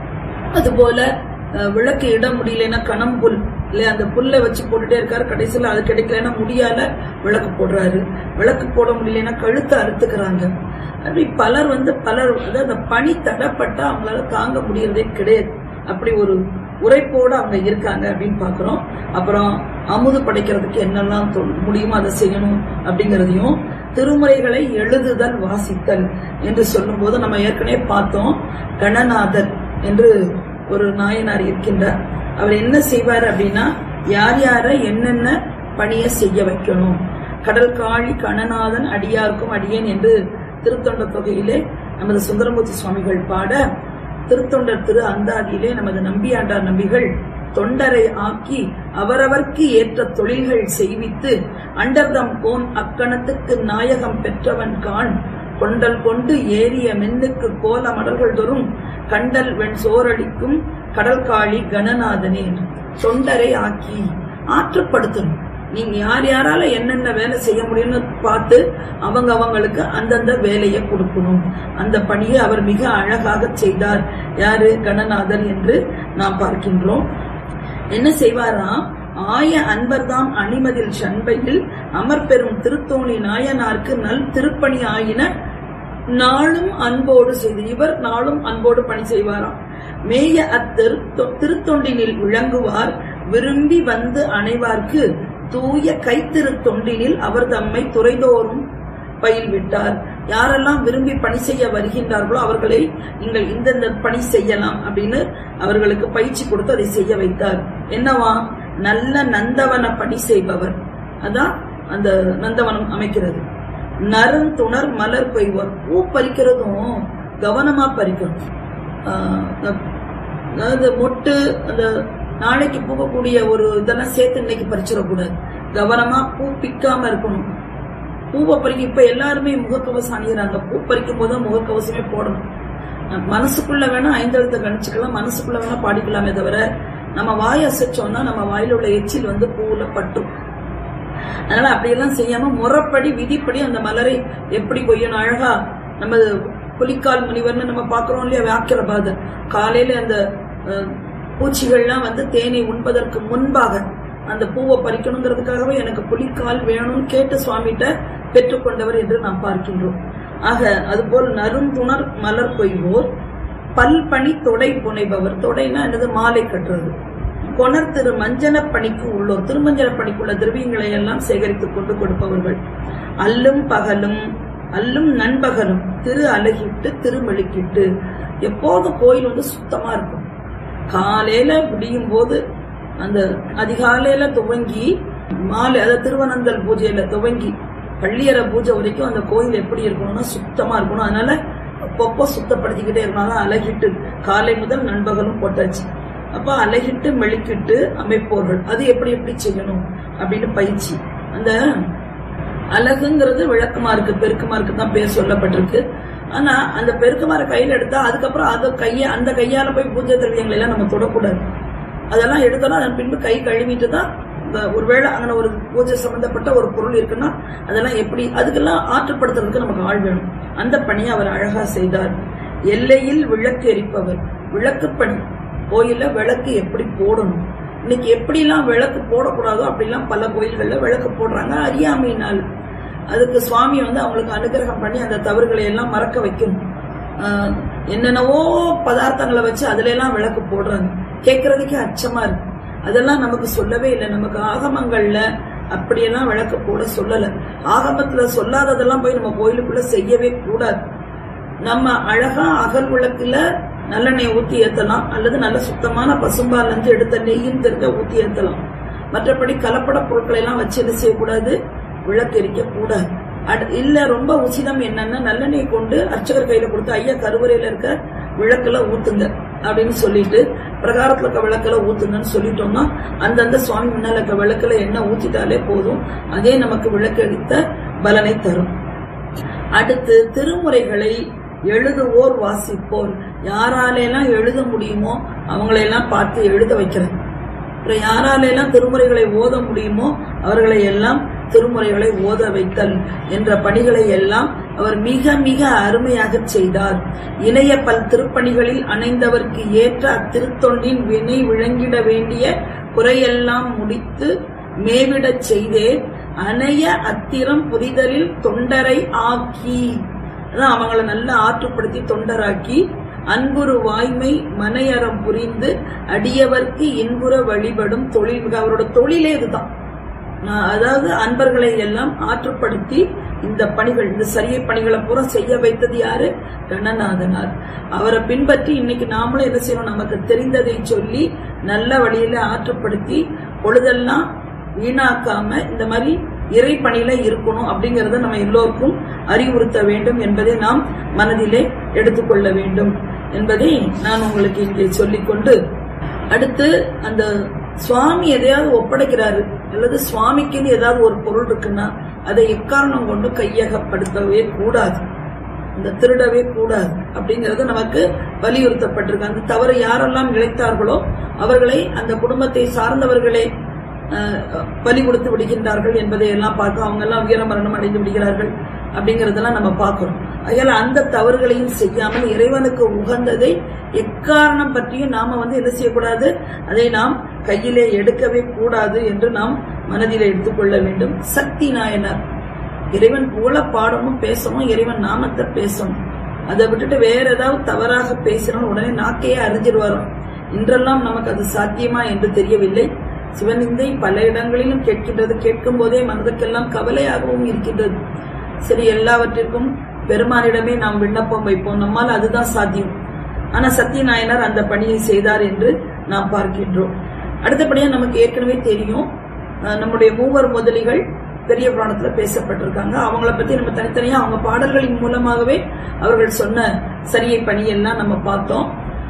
அதுபோல அஹ், விளக்கு இட முடியலன்னா கணம் புல் இல்ல அந்த புல்லை வச்சு போட்டுட்டே இருக்காரு கடைசியில அது கிடைக்கலன்னா முடியால விளக்கு போடுறாரு விளக்கு போட முடியலன்னா கழுத்தை அறுத்துக்கிறாங்க அப்படி பலர் வந்து பலர் அதாவது அந்த பனி தடப்பட்டா அவங்களால தாங்க முடியறதே கிடையாது அப்படி ஒரு உரைப்போடு அவங்க இருக்காங்க அப்படின்னு பாக்குறோம் அப்புறம் அமுது படைக்கிறதுக்கு என்னெல்லாம் தொ- முடியுமோ அதை செய்யணும் அப்படிங்கறதையும் திருமுறைகளை எழுதுதல் வாசித்தல் என்று சொல்லும்போது நம்ம ஏற்கனவே பார்த்தோம் கணநாதர் என்று ஒரு நாயனார் இருக்கின்றார் அவர் என்ன செய்வார் அப்படின்னா யார் யார என்னென்ன பணியை செய்ய வைக்கணும் கடல் காழி கணநாதன் அடியார்க்கும் அடியேன் என்று திருத்தொண்ட தொகையிலே நமது சுந்தரமூர்த்தி சுவாமிகள் பாட திருத்தொண்டர் திரு அந்தாதியிலே நமது நம்பியாண்டார் நம்பிகள் தொண்டரை ஆக்கி அவரவர்க்கு ஏற்ற தொழில்கள் செய்வித்து அண்டர்தம் கோன் அக்கணத்துக்கு நாயகம் பெற்றவன் காண் கொண்டல் கொண்டு ஏறிய மென்னுக்கு கோல மடல்கள் தோறும் கண்டல் வெண் சோரடிக்கும் கடல் காளி கணநாதனே தொண்டரை ஆக்கி ஆற்றுப்படுத்தணும் நீங்க யார் யாரால என்னென்ன வேலை செய்ய முடியும்னு பார்த்து அவங்க அவங்களுக்கு அந்தந்த வேலையை கொடுக்கணும் அந்த பணியை அவர் மிக அழகாக செய்தார் யாரு கணநாதன் என்று நாம் பார்க்கின்றோம் என்ன செய்வாராம் ஆய அன்பர்தாம் அணிமதில் சண்பையில் அமர்பெரும் திருத்தோணி நாயனார்க்கு நல் திருப்பணி ஆயின நாளும் அன்போடு செய்து இவர் நாளும் அன்போடு பணி செய்வாராம் மேய அத்திரு திருத்தொண்டினில் விளங்குவார் விரும்பி வந்து அணைவார்க்கு தூய கைத்திரு தொண்டினில் அவர் தம்மை துறைதோறும் பயில் விட்டார் யாரெல்லாம் விரும்பி பணி செய்ய வருகின்றார்களோ அவர்களை நீங்கள் இந்தந்த பணி செய்யலாம் அப்படின்னு அவர்களுக்கு பயிற்சி கொடுத்து அதை செய்ய வைத்தார் என்னவா நல்ல நந்தவன பணி செய்பவர் அதான் அந்த நந்தவனம் அமைக்கிறது நறுந்துணர் மலர் கொய்வோர் பூ பறிக்கிறதும் கவனமா பறிக்கணும் ஆஹ் இந்த- அதாவது மொட்டு அந்த நாளைக்கு பூக்கக்கூடிய ஒரு இதெல்லாம் சேர்த்து இன்னைக்கு பறிச்சிடக்கூடாது கவனமா பூ பிக்காம இருக்கணும் பூவை பறிக்க இப்ப எல்லாருமே முகக்கவசம் அணியிறாங்க பூ பறிக்கும் போது முகக்கவசமே போடணும் அஹ் மனசுக்குள்ள வேணா ஐந்தெழுத்த கணிச்சுக்கலாம் மனசுக்குள்ள வேணா பாடிக்கலாமே தவிர நம்ம வாய் அசைச்சோம்னா நம்ம வாயில உள்ள எச்சில் வந்து பூவுல பட்டும் அதனால அப்படியெல்லாம் செய்யாம முறைப்படி விதிப்படி அந்த மலரை எப்படி கொய்யணும் அழகா நம்ம புலிக்கால் முனிவர்னு நம்ம பாக்குறோம் இல்லையா வியாக்கிர பாதர் காலையில அந்த அஹ், பூச்சிகள்லாம் வந்து தேனை உண்பதற்கு முன்பாக அந்த பூவை பறிக்கணுங்கிறதுக்காகவே எனக்கு புலிக்கால் வேணும்னு கேட்டு சுவாமிகிட்ட பெற்றுக்கொண்டவர் என்று நாம் பார்க்கின்றோம் ஆக அதுபோல் நறுந்துணர் மலர் கொய்வோர் பல்பணி தொடை புனைபவர் தொடைனா என்னது மாலை கட்டுறது கொணர் திரு மஞ்சன பணிக்கு உள்ளோர் திருமஞ்சன பணிக்குள்ள திரவியங்களை எல்லாம் சேகரித்துக் கொண்டு கொடுப்பவர்கள் அல்லும் பகலும் அல்லும் நண்பகலும் திரு அழகிட்டு திருமெழுக்கிட்டு எப்போதும் கோயில் வந்து சுத்தமா இருக்கும் காலையில விடியும் போது அந்த அதிகாலையில துவங்கி மாலை அதாவது திருவனந்தல் பூஜையில துவங்கி பள்ளியற பூஜை வரைக்கும் அந்த கோயில் எப்படி இருக்கணும்னா சுத்தமா இருக்கணும் அதனால அப்பப்போ சுத்தப்படுத்திக்கிட்டே இருக்கணும் அதான் அழகிட்டு காலை முதல் நண்பகலும் போட்டாச்சு அப்ப அழகிட்டு மெழுக்கிட்டு அமைப்போர்கள் அது எப்படி எப்படி செய்யணும் அப்படின்னு பயிற்சி அந்த அழகுங்கிறது விளக்குமாருக்கு பெருக்குமாருக்கு தான் பேர் சொல்லப்பட்டிருக்கு ஆனா அந்த பெருக்குமார கையில எடுத்தா அதுக்கப்புறம் அது கைய அந்த கையால போய் பூஜை திரவியங்களை எல்லாம் நம்ம தொடக்கூடாது அதெல்லாம் எடுத்தோம்னா அதன் பின்பு கை கழுவிட்டு தான் இந்த ஒருவேளை அங்கே ஒரு பூஜை சம்பந்தப்பட்ட ஒரு பொருள் இருக்குன்னா அதெல்லாம் எப்படி அதுக்கெல்லாம் ஆற்றுப்படுத்துறதுக்கு நமக்கு ஆள் வேணும் அந்த பணியை அவர் அழகா செய்தார் எல்லையில் விளக்கு எரிப்பவர் விளக்கு பணி கோயில்ல விளக்கு எப்படி போடணும் இன்னைக்கு எப்படிலாம் விளக்கு போடக்கூடாதோ அப்படிலாம் பல கோயில்கள்ல விளக்கு போடுறாங்க அறியாமையினால் அதுக்கு சுவாமி வந்து அவங்களுக்கு அனுகிரகம் பண்ணி அந்த தவறுகளை எல்லாம் மறக்க வைக்கணும் ஆஹ் என்னென்னவோ பதார்த்தங்களை வச்சு அதுல எல்லாம் விளக்கு போடுறாங்க கேட்கறதுக்கே அச்சமா இருக்கு அதெல்லாம் நமக்கு சொல்லவே இல்லை நமக்கு ஆகமங்கள்ல அப்படியெல்லாம் விளக்கு போட சொல்லல ஆகமத்துல சொல்லாததெல்லாம் போய் நம்ம கோயிலுக்குள்ள செய்யவே கூடாது நம்ம அழகா அகல் விளக்குல நல்லெண்ணெய் ஊத்தி ஏத்தலாம் அல்லது நல்ல சுத்தமான பசும்பால் இருந்து எடுத்த நெய்யும் தெரிஞ்ச ஊத்தி ஏத்தலாம் மற்றபடி கலப்பட பொருட்களை எல்லாம் வச்சு என்ன செய்யக்கூடாது விளக்கு எரிக்க கூடாது அடு- இல்ல ரொம்ப உச்சிதம் என்னன்னா நல்லெண்ணெய் கொண்டு அர்ச்சகர் கையில கொடுத்து ஐயா கருவறையில இருக்க விளக்குல ஊத்துங்க அப்படின்னு சொல்லிட்டு பிரகாரத்துல இருக்க விளக்குல ஊத்துங்கன்னு சொல்லிட்டோம்னா அந்தந்த சுவாமி முன்னால இருக்க விளக்குல எண்ணெய் ஊத்திட்டாலே போதும் அதே நமக்கு விளக்கு அளித்த பலனை தரும் அடுத்து திருமுறைகளை எழுதுவோர் வாசிப்போர் யாராலெல்லாம் எழுத முடியுமோ அவங்களையெல்லாம் பார்த்து எழுத வைக்கிறேன் அப்புறம் யாராலெல்லாம் திருமுறைகளை ஓத முடியுமோ அவர்களை எல்லாம் திருமுறைகளை ஓத வைத்தல் என்ற பணிகளை எல்லாம் அவர் மிக மிக அருமையாக செய்தார் இணைய பல் திருப்பணிகளில் அணைந்தவர்க்கு ஏற்ற அத்திருத்தொண்டின் வினை விளங்கிட வேண்டிய குறையெல்லாம் முடித்து மேவிடச் செய்தே அணைய அத்திரம் புரிதலில் தொண்டரை ஆக்கி அதான் அவங்கள நல்லா ஆற்றுப்படுத்தி தொண்டராக்கி அன்புரு வாய்மை மனையறம் புரிந்து அடியவர்க்கு இன்புற வழிபடும் தொழில் மிக அவரோட தொழிலே இதுதான் நான் அதாவது அன்பர்களை எல்லாம் ஆற்றுப்படுத்தி இந்த பணிகள் இந்த சரிய பணிகளை பூரா செய்ய வைத்தது யாரு கணநாதனார் அவரை பின்பற்றி இன்னைக்கு நாமளும் என்ன செய்யணும் நமக்கு தெரிந்ததை சொல்லி நல்ல வழியில ஆற்றுப்படுத்தி பொழுதெல்லாம் வீணாக்காம இந்த மாதிரி இறை பணியில இருக்கணும் அப்படிங்கறத நம்ம எல்லோருக்கும் அறிவுறுத்த வேண்டும் என்பதை நாம் மனதிலே எடுத்துக்கொள்ள வேண்டும் என்பதை நான் உங்களுக்கு இங்கே சொல்லிக்கொண்டு அடுத்து அந்த சுவாமி எதையாவது ஒப்படைக்கிறாரு அல்லது சுவாமிக்குன்னு ஏதாவது ஒரு பொருள் இருக்குன்னா அதை எக்காரணம் கொண்டு கையகப்படுத்தவே கூடாது இந்த திருடவே கூடாது அப்படிங்கறது நமக்கு வலியுறுத்தப்பட்டிருக்கு அந்த தவறு யாரெல்லாம் இழைத்தார்களோ அவர்களை அந்த குடும்பத்தை சார்ந்தவர்களே அஹ், பலி கொடுத்து விடுகின்றார்கள் என்பதை எல்லாம் பார்க்க அவங்க எல்லாம் வீர மரணம் அடைந்து விடுகிறார்கள் அப்படிங்கறதெல்லாம் நம்ம பார்க்கிறோம் அதனால அந்த தவறுகளையும் செய்யாமல் இறைவனுக்கு உகந்ததை எக்காரணம் பற்றியும் நாம வந்து என்ன செய்யக்கூடாது அதை நாம் கையிலே எடுக்கவே கூடாது என்று நாம் மனதிலே எடுத்துக்கொள்ள வேண்டும் சக்தி நாயனார் இறைவன் புகழ பாடணும் பேசணும் இறைவன் நாமத்தை பேசணும் அதை விட்டுட்டு வேற ஏதாவது தவறாக பேசினோம் உடனே நாக்கையே அறிஞ்சிருவாரோ இன்றெல்லாம் நமக்கு அது சாத்தியமா என்று தெரியவில்லை சிவனிந்தை பல இடங்களிலும் கேட்கின்றது கேட்கும் போதே மனதுக்கெல்லாம் கவலையாகவும் இருக்கின்றது சரி எல்லாவற்றிற்கும் பெருமானிடமே நாம் விண்ணப்பம் வைப்போம் நம்மால் அதுதான் சாத்தியம் ஆனா சத்யநாயனார் அந்த பணியை செய்தார் என்று நாம் பார்க்கின்றோம் அடுத்தபடியா நமக்கு ஏற்கனவே தெரியும் அஹ், நம்முடைய மூவர் முதலிகள் பெரிய புராணத்துல பேசப்பட்டிருக்காங்க அவங்கள பத்தி நம்ம தனித்தனியா அவங்க பாடல்களின் மூலமாகவே அவர்கள் சொன்ன சரியை பணியெல்லாம் நம்ம பார்த்தோம்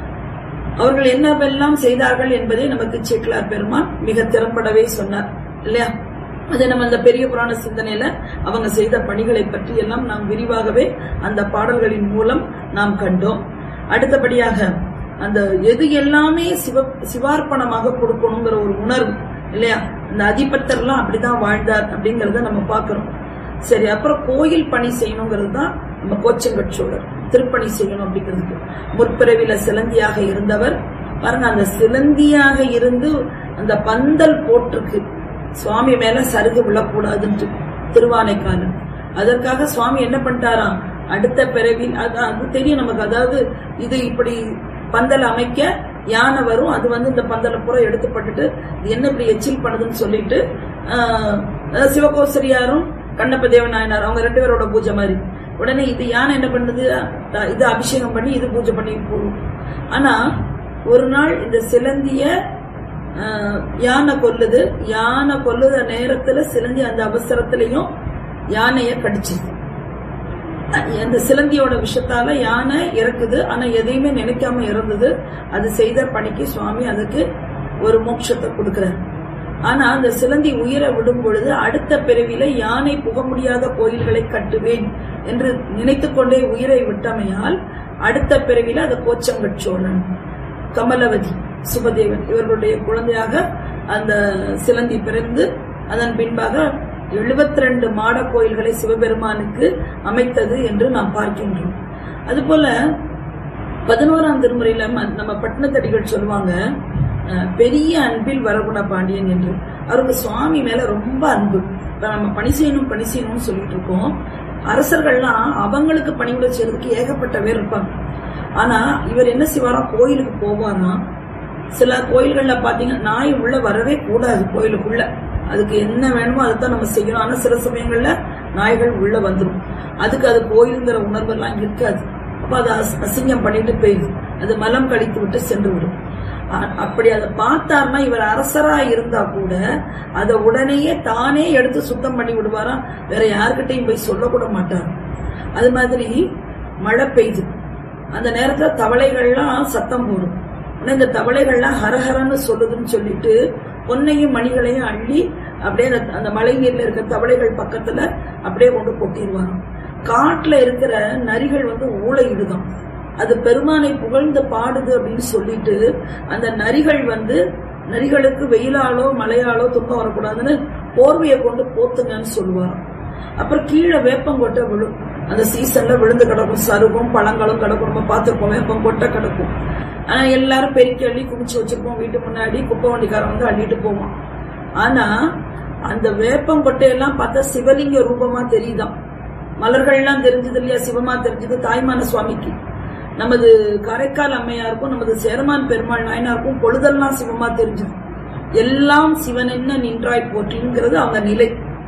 அவர்கள் என்னவெல்லாம் செய்தார்கள் என்பதை நமக்கு சேக்கிலார் பெருமான் மிக திறம்படவே சொன்னார் இல்லையா அது நம்ம அந்த பெரிய புராண சிந்தனையில அவங்க செய்த பணிகளை பற்றி எல்லாம் நாம் விரிவாகவே அந்த பாடல்களின் மூலம் நாம் கண்டோம் அடுத்தபடியாக அந்த எது எல்லாமே சிவ சிவார்ப்பணமாக கொடுக்கணுங்கிற ஒரு உணர்வு இல்லையா அந்த அதிபத்தர்லாம் அப்படிதான் வாழ்ந்தார் அப்படிங்கறத நம்ம பார்க்கிறோம் சரி அப்புறம் கோயில் பணி செய்யணுங்கிறது தான் நம்ம கோச்சங்கட்சோழர் திருப்பணி செய்யணும் அப்படிங்கிறதுக்கு முற்பிறவில சிலந்தியாக இருந்தவர் பாருங்க அந்த சிலந்தியாக இருந்து அந்த பந்தல் போட்டிருக்கு சுவாமி மேல சருகு விழக்கூடாதுன்ட்டு திருவானைக்காலம் அதற்காக சுவாமி என்ன பண்ணிட்டாராம் அடுத்த பிறவின் அது அது தெரியும் நமக்கு அதாவது இது இப்படி பந்தல் அமைக்க யானை வரும் அது வந்து இந்த பந்தலை பூரா எடுத்துப்பட்டுட்டு இது என்ன இப்படி எச்சில் பண்ணுதுன்னு சொல்லிட்டு ஆஹ், அதாவது சிவகோசரியாரும் கண்ணப்ப தேவநாயனார் அவங்க ரெண்டு பேரோட பூஜை மாதிரி உடனே இது யானை என்ன பண்ணுது அஹ், இது அபிஷேகம் பண்ணி இது பூஜை பண்ணி போகும் ஆனா ஒரு நாள் இந்த சிலந்திய ஆஹ், யானை கொல்லுது யானை கொல்லுத நேரத்துல சிலந்தி அந்த அவசரத்திலையும் யானைய கடிச்சுது அந்த சிலந்தியோட விஷத்தால யானை இறக்குது ஆனா எதையுமே நினைக்காம இறந்தது அது செய்த பணிக்கு சுவாமி அதுக்கு ஒரு மோட்சத்தை கொடுக்கிறார் ஆனா அந்த சிலந்தி உயிரை விடும் பொழுது அடுத்த பிறவில யானை புக முடியாத கோயில்களை கட்டுவேன் என்று நினைத்துக் கொண்டே உயிரை விட்டமையால் அடுத்த பிறவில அது கோச்சங்கட் சோழன் கமலவதி சுபதேவன் இவர்களுடைய குழந்தையாக அந்த சிலந்தி பிறந்து அதன் பின்பாக 72 ரெண்டு மாட கோயில்களை சிவபெருமானுக்கு அமைத்தது என்று நாம் பார்க்கின்றோம் அதுபோல பதினோராம் திருமுறையில ம- நம்ம பட்டினத்தடிகள் சொல்லுவாங்க அஹ், பெரிய அன்பில் வரகுண பாண்டியன் என்று அவருக்கு சுவாமி மேல ரொம்ப அன்பு இப்ப நம்ம பணி செய்யணும் பணி செய்யணும்னு சொல்லிட்டு இருக்கோம் அரசர்கள்லாம் அவங்களுக்கு பணிவிட செய்யறதுக்கு ஏகப்பட்ட பேர் இருப்பாங்க ஆனா இவர் என்ன செய்வாராம் கோயிலுக்கு போவாராம் சில கோயில்கள்ல பாத்தீங்கன்னா நாய் உள்ள வரவே கூடாது கோயிலுக்குள்ள அதுக்கு என்ன வேணுமோ அதுதான் நம்ம செய்யணும் ஆனா சில சமயங்கள்ல நாய்கள் உள்ள வந்துடும் அதுக்கு அது கோயிலுங்கிற உணர்வு எல்லாம் இருக்காது அப்ப அது அஸ்- அசிங்கம் பண்ணிட்டு போயிடுது அது மலம் கழித்து விட்டு சென்று விடும் அ- அப்படி அதை பார்த்தாருன்னா இவர் அரசரா இருந்தா கூட அதை உடனேயே தானே எடுத்து சுத்தம் பண்ணி விடுவாராம் வேற யார்கிட்டயும் போய் சொல்லக்கூட மாட்டார் அது மாதிரி மழை பெய்யுது அந்த நேரத்துல தவளைகள்லாம் சத்தம் போடும் உடனே இந்த தவளைகள்லாம் ஹரஹரன்னு சொல்லுதுன்னு சொல்லிட்டு பொன்னையும் மணிகளையும் அள்ளி அப்படியே அந்த- அந்த மழை நீர்ல இருக்க தவளைகள் பக்கத்துல அப்படியே கொண்டு கொட்டிடுவாங்க காட்டுல இருக்கிற நரிகள் வந்து ஊளையிடுதான் அது பெருமானை புகழ்ந்து பாடுது அப்படின்னு சொல்லிட்டு அந்த நரிகள் வந்து நரிகளுக்கு வெயிலாலோ மழையாலோ துன்பம் வரக்கூடாதுன்னு போர்வையை கொண்டு போத்துங்கன்னு சொல்லுவாராம் அப்புறம் கீழே வேப்பங்கொட்டை விழும் அந்த சீசன்ல விழுந்து கிடக்கும் சருகும் பழங்களும் கிடக்கும் நம்ம பார்த்திருப்போம் வேப்பங்கொட்டை கிடக்கும் ஆனா எல்லாரும் பெருக்கி அள்ளி குமிச்சு வச்சிருப்போம் வீட்டு முன்னாடி குப்பை வண்டிக்காரன் வந்து அள்ளிட்டு போவான் ஆனா அந்த வேப்பங்கொட்டையெல்லாம் பார்த்தா சிவலிங்க ரூபமா தெரியுதாம் மலர்கள்லாம் தெரிஞ்சது இல்லையா சிவமா தெரிஞ்சது தாய்மான சுவாமிக்கு நமது காரைக்கால் அம்மையாருக்கும் நமது சேரமான் பெருமாள் நாயனாருக்கும் பொழுதெல்லாம் சிவமா தெரிஞ்சது எல்லாம் சிவன் என்ன நின்றாய் போற்றிங்கிறது அவங்க நிலை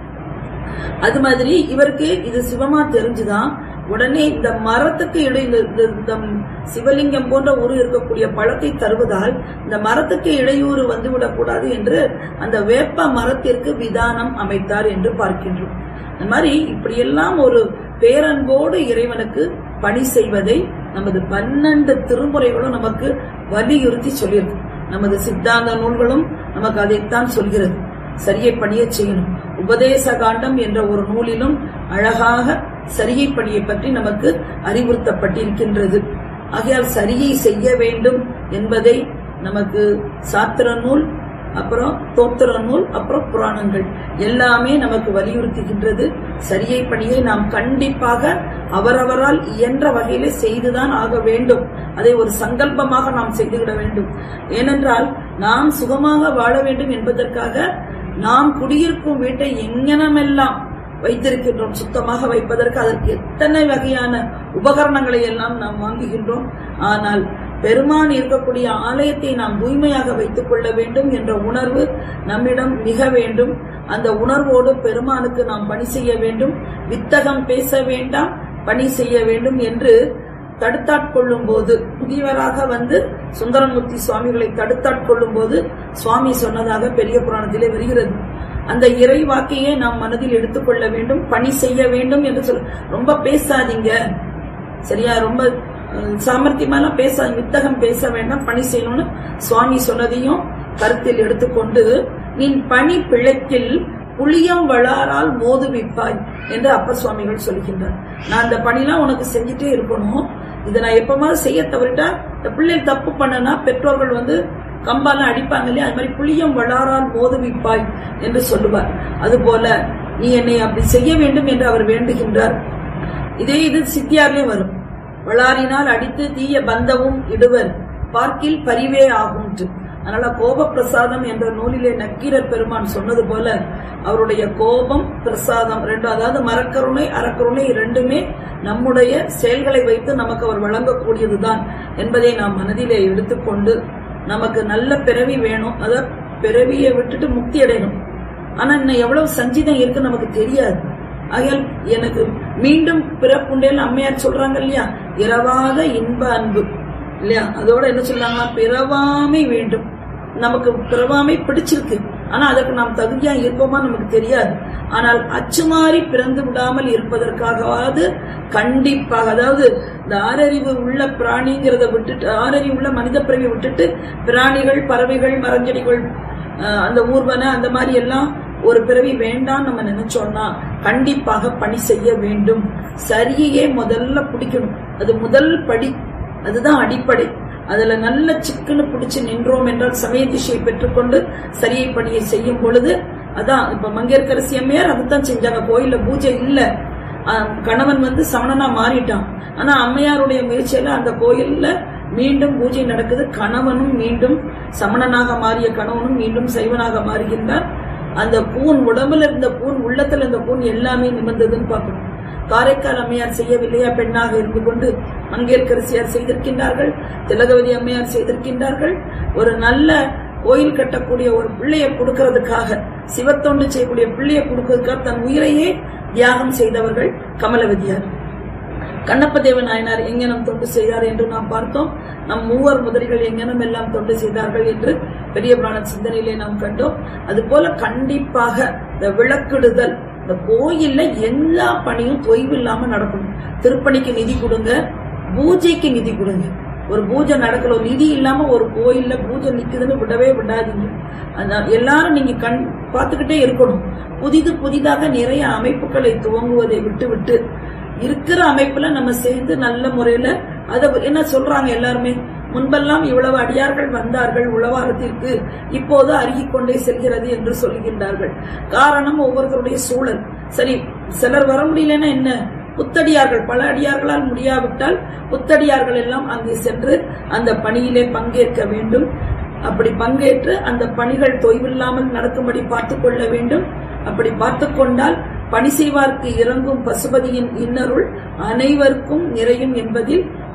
அது மாதிரி இவருக்கு இது சிவமா தெரிஞ்சுதான் உடனே இந்த மரத்துக்கு இடை இந்த- இந்த- இந்த சிவலிங்கம் போன்ற ஒரு இருக்கக்கூடிய பழத்தை தருவதால் இந்த மரத்துக்கு இடையூறு வந்துவிடக் கூடாது என்று அந்த வேப்ப மரத்திற்கு விதானம் அமைத்தார் என்று பார்க்கின்றோம் அந்த மாதிரி இப்படியெல்லாம் ஒரு பேரன்போடு இறைவனுக்கு பணி செய்வதை நமது பன்னெண்டு திருமுறைகளும் நமக்கு வலியுறுத்தி சொல்லியிருக்கு நமது சித்தாந்த நூல்களும் நமக்கு அதைத்தான் சொல்கிறது சரியை பணிய செய்யணும் உபதேச காண்டம் என்ற ஒரு நூலிலும் அழகாக சரியை பணியை பற்றி நமக்கு அறிவுறுத்தப்பட்டிருக்கின்றது ஆகையால் சரியை செய்ய வேண்டும் என்பதை நமக்கு சாத்திர நூல் அப்புறம் தோத்திர நூல் அப்புறம் புராணங்கள் எல்லாமே நமக்கு வலியுறுத்துகின்றது சரியை பணியை நாம் கண்டிப்பாக அவரவரால் இயன்ற வகையிலே செய்துதான் ஆக வேண்டும் அதை ஒரு சங்கல்பமாக நாம் செய்துவிட வேண்டும் ஏனென்றால் நாம் சுகமாக வாழ வேண்டும் என்பதற்காக நாம் குடியிருக்கும் வீட்டை எங்கனமெல்லாம் வைத்திருக்கின்றோம் சுத்தமாக வைப்பதற்கு அதற்கு எத்தனை வகையான உபகரணங்களை எல்லாம் நாம் வாங்குகின்றோம் ஆனால் பெருமான் இருக்கக்கூடிய ஆலயத்தை நாம் தூய்மையாக வைத்துக் கொள்ள வேண்டும் என்ற உணர்வு நம்மிடம் மிக வேண்டும் அந்த உணர்வோடு பெருமானுக்கு நாம் பணி செய்ய வேண்டும் வித்தகம் பேச வேண்டாம் பணி செய்ய வேண்டும் என்று தடுத்தாட்கொள்ளும் போது புதியவராக வந்து சுந்தரமூர்த்தி சுவாமிகளை தடுத்தாட்கொள்ளும் போது சுவாமி சொன்னதாக பெரிய புராணத்திலே வருகிறது அந்த இறை வாக்கையே நாம் மனதில் எடுத்துக்கொள்ள வேண்டும் பணி செய்ய வேண்டும் என்று சொல்ல ரொம்ப பேசாதீங்க சரியா ரொம்ப அஹ், சாமர்த்தியமாலாம் பேசாதீங்க வித்தகம் பேச வேண்டாம் பணி செய்யணும்னு சுவாமி சொன்னதையும் கருத்தில் எடுத்துக்கொண்டு நீ பணி பிழைக்கில் புளியம் வளாரால் மோதுவிப்பாய் என்று அப்பர் சுவாமிகள் சொல்கின்றார் நான் அந்த பணிலாம் உனக்கு செஞ்சுட்டே இருக்கணும் இதை நான் எப்பமாவது செய்ய தவறிட்டா இந்த பிள்ளைகள் தப்பு பண்ணனா பெற்றோர்கள் வந்து கம்பாலாம் அடிப்பாங்க இல்லையா அது மாதிரி புளியம் வளாரால் மோதுவிப்பாய் என்று சொல்லுவார் அதுபோல நீ என்னை அப்படி செய்ய வேண்டும் என்று அவர் வேண்டுகின்றார் இதே இது சித்தியார்லயே வரும் வளாரினால் அடித்து தீய பந்தவும் இடுவர் பார்க்கில் பரிவே ஆகும்ட்டு அதனால கோப பிரசாதம் என்ற நூலிலே நக்கீரர் பெருமான் சொன்னது போல அவருடைய கோபம் பிரசாதம் ரெண்டு அதாவது மரக்கருணை அறக்கருணை ரெண்டுமே நம்முடைய செயல்களை வைத்து நமக்கு அவர் வழங்கக்கூடியதுதான் என்பதை நாம் மனதிலே எடுத்துக்கொண்டு நமக்கு நல்ல பிறவி வேணும் அத பிறவியை விட்டுட்டு முக்தி அடையணும் ஆனா இன்னும் எவ்வளவு சஞ்சீதம் இருக்குன்னு நமக்கு தெரியாது ஆகையால் எனக்கு மீண்டும் பிறப்புண்டேன்னு அம்மையார் சொல்றாங்க இல்லையா இரவாத இன்ப அன்பு இல்லையா அதோட என்ன சொல்றாங்கன்னா பிறவாமை வேண்டும் நமக்கு பிறவாமை பிடிச்சிருக்கு ஆனா அதற்கு நாம் தகுதியா இருப்போமா நமக்கு தெரியாது ஆனால் அச்சுமாறி பிறந்து விடாமல் இருப்பதற்காகவாவது கண்டிப்பாக அதாவது இந்த ஆறறிவு உள்ள பிராணிங்கிறத விட்டுட்டு ஆறறிவு உள்ள மனித பிறவி விட்டுட்டு பிராணிகள் பறவைகள் மரஞ்செடிகள் அஹ், அந்த ஊர்வன அந்த மாதிரி எல்லாம் ஒரு பிறவி வேண்டாம் நம்ம நினைச்சோம்னா கண்டிப்பாக பணி செய்ய வேண்டும் சரியையே முதல்ல பிடிக்கணும் அது முதல் படி அதுதான் அடிப்படை அதுல நல்ல சிக்குன்னு பிடிச்சு நின்றோம் என்றால் சமய திசையை பெற்றுக்கொண்டு சரியை பணியை செய்யும் பொழுது அதான் இப்ப மங்கையர்கரசி அம்மையார் அதுதான் செஞ்சாங்க கோயில்ல பூஜை இல்ல ஆஹ் கணவன் வந்து சமணனா மாறிட்டான் ஆனா அம்மையாருடைய முயற்சியில அந்த கோயில்ல மீண்டும் பூஜை நடக்குது கணவனும் மீண்டும் சமணனாக மாறிய கணவனும் மீண்டும் சைவனாக மாறுகின்றார் அந்த பூன் உடம்புல இருந்த பூன் உள்ளத்துல இருந்த பூன் எல்லாமே நிமிர்ந்ததுன்னு பார்க்கணும் காரைக்கால் அம்மையார் செய்யவில்லையா பெண்ணாக இருந்து கொண்டு மங்கையர்கரசியார் செய்திருக்கின்றார்கள் திலகவதி அம்மையார் செய்திருக்கின்றார்கள் ஒரு நல்ல கோயில் கட்டக்கூடிய ஒரு பிள்ளையை கொடுக்கறதுக்காக சிவத்தொண்டு செய்யக்கூடிய பிள்ளையை கொடுக்கறதுக்காக தன் உயிரையே தியாகம் செய்தவர்கள் கமலவதியார் கண்ணப்பதேவ நாயனார் எங்கனம் தொண்டு செய்தார் என்று நாம் பார்த்தோம் நம் மூவர் முதலிகள் எங்கனம் எல்லாம் தொண்டு செய்தார்கள் என்று பெரிய புராண சிந்தனையிலே நாம் கண்டோம் அதுபோல கண்டிப்பாக இந்த விளக்கிடுதல் இந்த கோயில்ல எல்லா பணியும் தொய்வில்லாம நடக்கணும் திருப்பணிக்கு நிதி கொடுங்க பூஜைக்கு நிதி கொடுங்க ஒரு பூஜை நடக்கல ஒரு நிதி இல்லாம ஒரு கோயில்ல பூஜை நிக்குதுன்னு விடவே விடாதீங்க அதான் எல்லாரும் நீங்க கண் பார்த்துக்கிட்டே இருக்கணும் புதிது புதிதாக நிறைய அமைப்புகளை துவங்குவதை விட்டு விட்டு இருக்கிற அமைப்புல நம்ம சேர்ந்து நல்ல முறையில அத என்ன சொல்றாங்க எல்லாருமே முன்பெல்லாம் இவ்வளவு அடியார்கள் வந்தார்கள் உழவாரத்திற்கு இப்போது அருகிக் கொண்டே செல்கிறது என்று சொல்கின்றார்கள் காரணம் ஒவ்வொருத்தருடைய சூழல் சரி சிலர் வர முடியலன்னா என்ன புத்தடியார்கள் பல அடியார்களால் முடியாவிட்டால் புத்தடியார்கள் எல்லாம் அங்கே சென்று அந்த பணியிலே பங்கேற்க வேண்டும் அப்படி பங்கேற்று அந்த பணிகள் தொய்வில்லாமல் நடக்கும்படி பார்த்துக் கொள்ள வேண்டும் அப்படி பார்த்துக் கொண்டால் பணி செய்வார்க்கு இறங்கும் பசுபதியின் இன்னருள் அனைவருக்கும் நிறையும் என்பதில்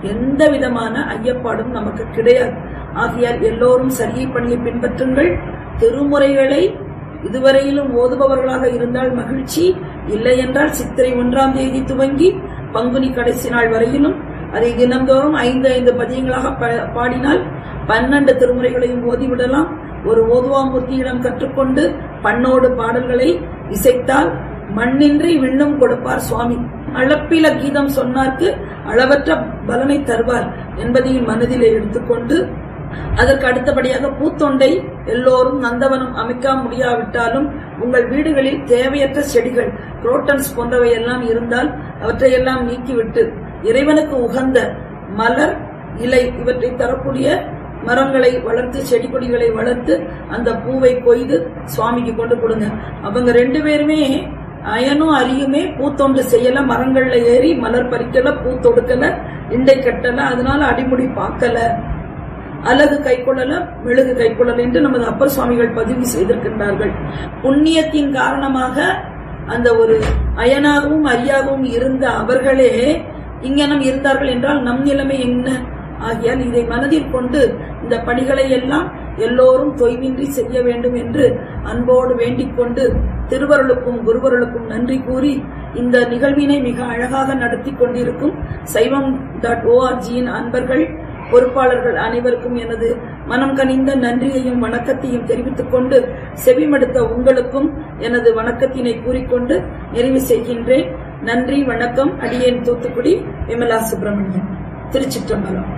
எந்த விதமான ஐயப்பாடும் நமக்கு கிடையாது ஆகையால் எல்லோரும் சரியை பணியை பின்பற்றுங்கள் திருமுறைகளை இதுவரையிலும் ஓதுபவர்களாக இருந்தால் மகிழ்ச்சி இல்லை என்றால் சித்திரை ஒன்றாம் தேதி துவங்கி பங்குனி கடைசி நாள் வரையிலும் அதை தினந்தோறும் ஐந்து ஐந்து பதியங்களாக ப- பாடினால் பன்னெண்டு திருமுறைகளையும் ஓதிவிடலாம் ஒரு ஓதுவாமூர்த்தியிடம் கற்றுக்கொண்டு பண்ணோடு பாடல்களை இசைத்தால் மண்ணின்றி விண்ணும் கொடுப்பார் சுவாமி அளப்பில கீதம் சொன்னார்க்கு அளவற்ற பலனை தருவார் என்பதையும் மனதிலே எடுத்துக்கொண்டு அதற்கு அடுத்தபடியாக பூத்தொண்டை எல்லோரும் நந்தவனம் அமைக்க முடியாவிட்டாலும் உங்கள் வீடுகளில் தேவையற்ற செடிகள் குரோட்டன்ஸ் போன்றவை எல்லாம் இருந்தால் அவற்றையெல்லாம் நீக்கிவிட்டு இறைவனுக்கு உகந்த மலர் இலை இவற்றை தரக்கூடிய மரங்களை வளர்த்து செடி கொடிகளை வளர்த்து அந்த பூவை கொய்து சுவாமிக்கு கொண்டு கொடுங்க அவங்க ரெண்டு பேருமே அயனும் அரியுமே பூத்தொண்டு செய்யல மரங்கள்ல ஏறி மலர் பறிக்கல பூ தொடுக்கல இண்டை கட்டல அதனால அடிமுடி பார்க்கல அழகு கைக்கொள்ளல மெழுகு கைக்கொள்ளல என்று நமது அப்பர் சுவாமிகள் பதிவு செய்திருக்கின்றார்கள் புண்ணியத்தின் காரணமாக அந்த ஒரு அயனாகவும் அரியாகவும் இருந்த அவர்களே இங்கனம் இருந்தார்கள் என்றால் நம் நிலைமை என்ன ஆகையால் இதை மனதில் கொண்டு இந்த பணிகளை எல்லாம் எல்லோரும் தொய்வின்றி செய்ய வேண்டும் என்று அன்போடு வேண்டிக் கொண்டு திருவருளுக்கும் குருவருளுக்கும் நன்றி கூறி இந்த நிகழ்வினை மிக அழகாக நடத்தி கொண்டிருக்கும் சைவம் டாட் ஓஆர்ஜியின் அன்பர்கள் பொறுப்பாளர்கள் அனைவருக்கும் எனது மனம் கனிந்த நன்றியையும் வணக்கத்தையும் தெரிவித்துக் கொண்டு செவிமடுத்த உங்களுக்கும் எனது வணக்கத்தினை கூறிக்கொண்டு நிறைவு செய்கின்றேன் நன்றி வணக்கம் அடியேன் தூத்துக்குடி விமலா சுப்பிரமணியன் திருச்சிற்றம்பலம்